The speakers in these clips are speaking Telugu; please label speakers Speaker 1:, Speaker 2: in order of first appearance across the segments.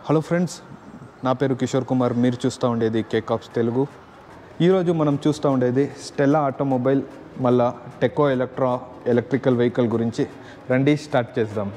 Speaker 1: హలో ఫ్రెండ్స్ నా పేరు కిషోర్ కుమార్ మీరు చూస్తూ ఉండేది కేక్ ఆప్స్ తెలుగు ఈరోజు మనం చూస్తూ ఉండేది స్టెల్లా ఆటోమొబైల్ మళ్ళా టెకో ఎలక్ట్రా ఎలక్ట్రికల్ వెహికల్ గురించి రండి స్టార్ట్ చేద్దాం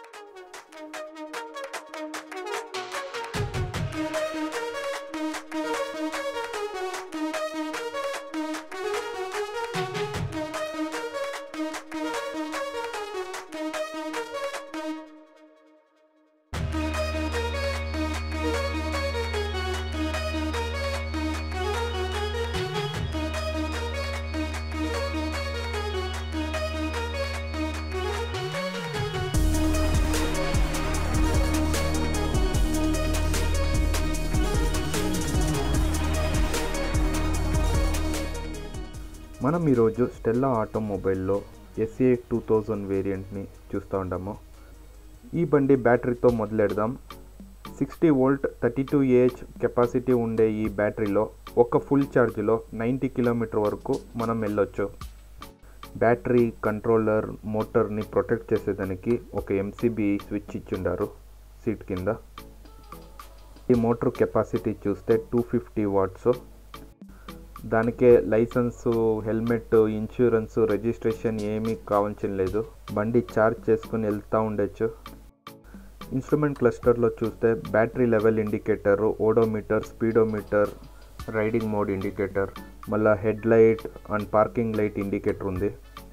Speaker 1: మనం ఈరోజు స్టెల్లా ఆటోమొబైల్లో ఎస్ఏ టూ థౌజండ్ వేరియంట్ని చూస్తూ ఉంటాము ఈ బండి బ్యాటరీతో మొదలెడదాం sixty volt thirty two AH capacity ఉండే ఈ బ్యాటరీలో ఒక ఫుల్ ఛార్జ్లో నైంటీ కిలోమీటర్ వరకు మనం వెళ్ళొచ్చు బ్యాటరీ కంట్రోలర్ మోటార్ని ప్రొటెక్ట్ చేసేదానికి ఒక ఎంసీబీ స్విచ్ ఇచ్చిండారు సీట్ కింద ఈ మోటార్ కెపాసిటీ చూస్తే టూ ఫిఫ్టీ వాట్స్ దానికే లైసెన్సు హెల్మెట్ ఇన్సూరెన్స్ రిజిస్ట్రేషన్ ఏమీ కావాల్సిన లేదు బండి ఛార్జ్ చేసుకుని వెళ్తూ ఉండొచ్చు ఇన్స్ట్రుమెంట్ క్లస్టర్లో చూస్తే battery level indicator odometer speedometer riding mode indicator మళ్ళీ head light and parking light indicator ఉంది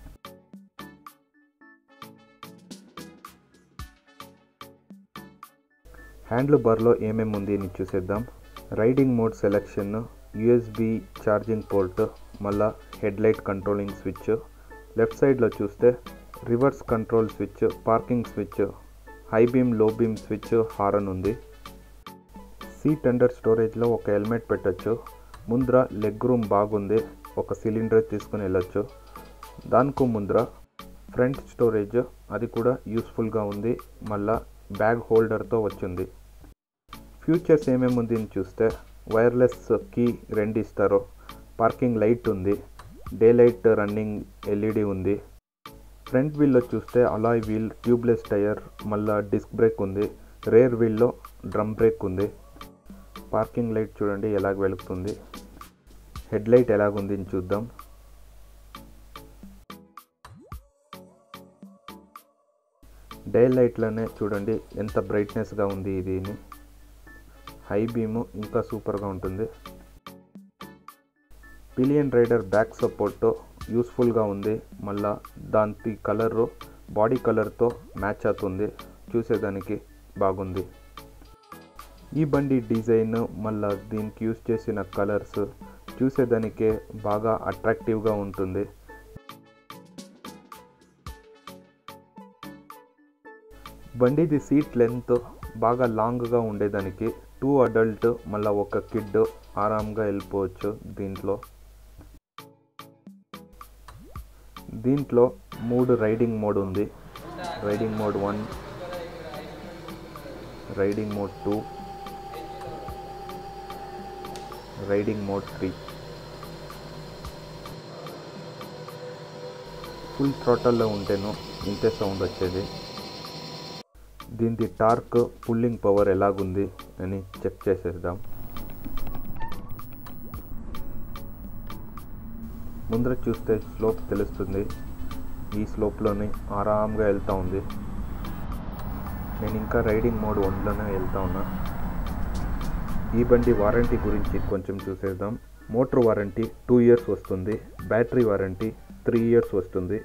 Speaker 1: హ్యాండ్ల్ బార్లో ఏమేమి ఉంది అని చూసేద్దాం riding mode selection USB charging port మళ్ళా head light controlling switch left సైడ్లో చూస్తే reverse control switch parking switch high beam low beam switch horn ఉంది సీట్ అండర్ స్టోరేజ్లో ఒక హెల్మెట్ పెట్టచ్చు ముందర లెగ్ రూమ్ బాగుంది ఒక సిలిండర్ తీసుకుని వెళ్ళొచ్చు దానికో ముందర ఫ్రంట్ స్టోరేజ్ అది కూడా యూస్ఫుల్గా ఉంది మళ్ళా బ్యాగ్ హోల్డర్తో వచ్చింది ఫ్యూచర్స్ ఏమేమి ఉంది అని చూస్తే వైర్లెస్ కీ రెండు ఇస్తారు పార్కింగ్ లైట్ ఉంది డే లైట్ రన్నింగ్ ఎల్ఈడి ఉంది ఫ్రంట్ వీల్లో చూస్తే అలాయ్ వీల్ ట్యూబ్లెస్ టైర్ మళ్ళా డిస్క్ బ్రేక్ ఉంది రేర్ వీల్లో డ్రమ్ బ్రేక్ ఉంది పార్కింగ్ లైట్ చూడండి ఎలాగ వెలుగుతుంది హెడ్ లైట్ ఎలాగుంది అని చూద్దాం డే లైట్లోనే చూడండి ఎంత బ్రైట్నెస్గా ఉంది ఇది హై బీము ఇంకా సూపర్గా ఉంటుంది పిలియన్ రైడర్ బ్యాక్ సపోర్ట్ యూస్ఫుల్గా ఉంది మళ్ళా దాని కలరు బాడీ కలర్తో మ్యాచ్ అవుతుంది చూసేదానికి బాగుంది ఈ బండి డిజైన్ మళ్ళా దీనికి యూస్ చేసిన కలర్స్ చూసేదానికే బాగా అట్రాక్టివ్గా ఉంటుంది బండిది సీట్ లెంత్ బాగా లాంగ్గా ఉండేదానికి టూ అడల్ట్ మళ్ళీ ఒక కిడ్ ఆరామ్గా వెళ్ళిపోవచ్చు దీంట్లో దీంట్లో మూడు రైడింగ్ మోడ్ ఉంది riding mode one riding mode two riding mode three full థ్రోటల్లో ఉంటేను ఇంతే సౌండ్ వచ్చేది దీని టార్క్ పుల్లింగ్ పవర్ ఎలాగుంది అని చెక్ చేసేద్దాం ముందర చూస్తే స్లోప్ తెలుస్తుంది ఈ స్లోప్లోనే ఆరామ్గా వెళ్తూ ఉంది నేను ఇంకా రైడింగ్ మోడ్ వన్లోనే వెళ్తా ఉన్నా ఈ బండి వారంటీ గురించి కొంచెం చూసేద్దాం మోటార్ వారంటీ టూ ఇయర్స్ వస్తుంది బ్యాటరీ వారంటీ త్రీ ఇయర్స్ వస్తుంది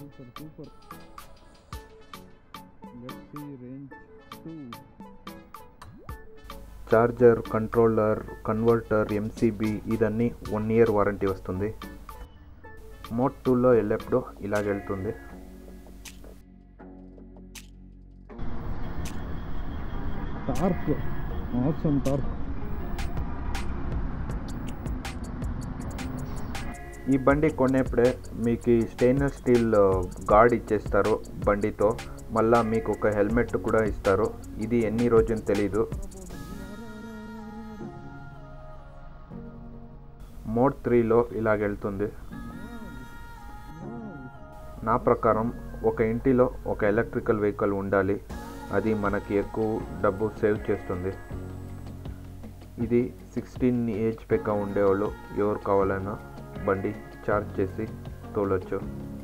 Speaker 1: చార్జర్ కంట్రోలర్ కన్వర్టర్ ఎంసీబీ ఇదన్నీ వన్ ఇయర్ వారంటీ వస్తుంది మోట్ టూలో వెళ్ళేప్పుడు ఇలాగ వెళ్తుంది
Speaker 2: టార్క్ అవసరం టార్క్
Speaker 1: ఈ బండి కొనేప్పుడే మీకు స్టెయిన్లెస్ స్టీల్ గార్డ్ ఇచ్చేస్తారు బండితో మళ్ళా మీకు ఒక హెల్మెట్ కూడా ఇస్తారు ఇది ఎన్ని రోజుని తెలీదు మోడ్ త్రీలో ఇలాగ వెళ్తుంది నా ప్రకారం ఒక ఇంటిలో ఒక ఎలక్ట్రికల్ వెహికల్ ఉండాలి అది మనకి ఎక్కువ డబ్బు సేవ్ చేస్తుంది ఇది సిక్స్టీన్ ఏజ్ పెక్క ఉండేవాళ్ళు ఎవరు కావాలన్నా బండి చార్జ్ చేసి తోలొచ్చు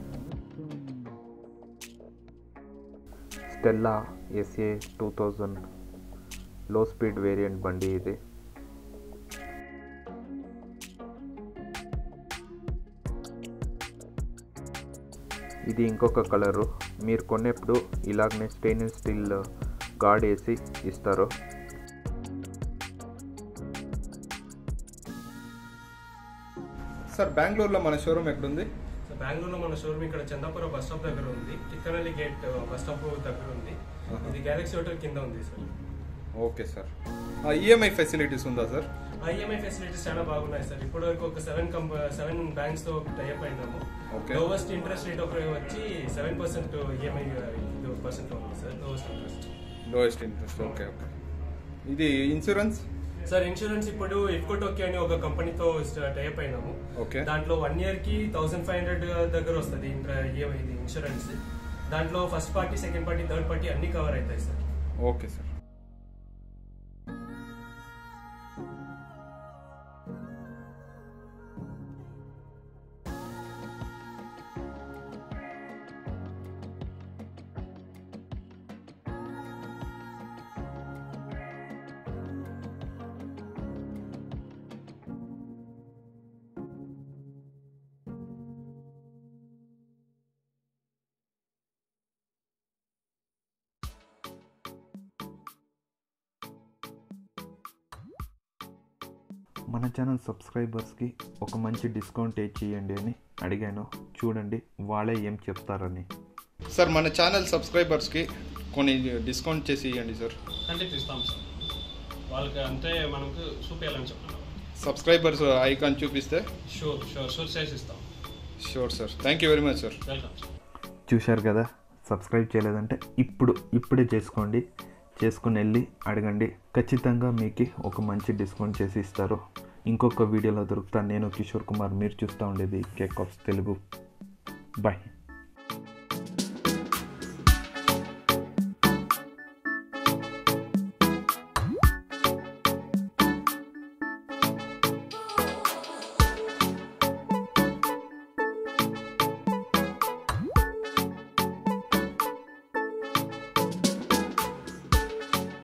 Speaker 1: Stella SA two thousand low speed variant బండి ఇది ఇది ఇంకొక కలరు మీరు కొనేప్పుడు ఇలాగనే స్టెయిన్లెస్ స్టీల్ గార్డ్ వేసి ఇస్తారు
Speaker 2: సార్ బెంగళూరులో మన షోరూమ్ ఎక్కడుంది
Speaker 3: సో బెంగళూరులో మన షోరూమ్ ఇక్కడ చందాపురం బస్ స్టాప్ దగ్గర ఉంది టిక్కనల్లి గేట్ బస్ స్టాప్ దగ్గర ఉంది ఇది గెలాక్సీ హోటల్ కింద ఉంది sir
Speaker 2: okay sir EMI facilities ఉందా సార్
Speaker 3: ఐఎంఐ ఫెసిలిటీస్ చాలా బాగున్నాయి సార్ ఇప్పటి వరకు ఒక సెవెన్ కంప సెవెన్ బ్యాంక్స్ తో టైప్ అయినాము
Speaker 2: Okay.
Speaker 3: లోవెస్ట్ ఇంట్రెస్ట్ రేట్ ఒక వచ్చి సెవెన్ పర్సెంట్ ఈఎంఐ పర్సెంట్ ఉంది sir lowest interest
Speaker 2: lowest interest okay okay ఇది ఇన్సూరెన్స్
Speaker 3: సార్ ఇన్సూరెన్స్ ఇప్పుడు ఇఫ్కో టోకే అని ఒక కంపెనీతో టైప్ అయినాము
Speaker 2: ఓకే
Speaker 3: దాంట్లో వన్ ఇయర్ కి థౌసండ్ ఫైవ్ హండ్రెడ్ దగ్గర వస్తుంది ఇంట్రా- EMI ఇది ఇన్సూరెన్స్ దాంట్లో first party second party third party అన్ని కవర్ అవుతాయి సార్
Speaker 2: ఓకే సార్
Speaker 1: మన ఛానల్ సబ్స్క్రైబర్స్కి ఒక మంచి డిస్కౌంట్ ఏ చేయండి అని అడిగాను చూడండి వాళ్ళే ఏం చెప్తారని
Speaker 2: సార్ మన ఛానల్ సబ్స్క్రైబర్స్కి కొన్ని డిస్కౌంట్ చేసి ఇవ్వండి సార్
Speaker 3: ఖండిత ఇస్తాం సార్ వాళ్ళకి అంటే మనకు చూపించాలని చెప్తున్నాం
Speaker 2: సబ్స్క్రైబర్స్ ఐకాన్ చూపిస్తే
Speaker 3: షూర్ షూర్ షూర్ సైజ్ ఇస్తాం
Speaker 2: sure sir thank you very much sir
Speaker 3: welcome sir
Speaker 1: చూశారు కదా సబ్స్క్రైబ్ చేయలేదంటే ఇప్పుడు ఇప్పుడే చేసుకోండి చేసుకుని వెళ్ళి అడగండి ఖచ్చితంగా మీకు ఒక మంచి డిస్కౌంట్ చేసి ఇస్తారు ఇంకొక వీడియోలో దొరుకుతాను నేను కిషోర్ కుమార్ మీరు చూస్తూ ఉండేది కేక్ ఆఫ్ తెలుగు బాయ్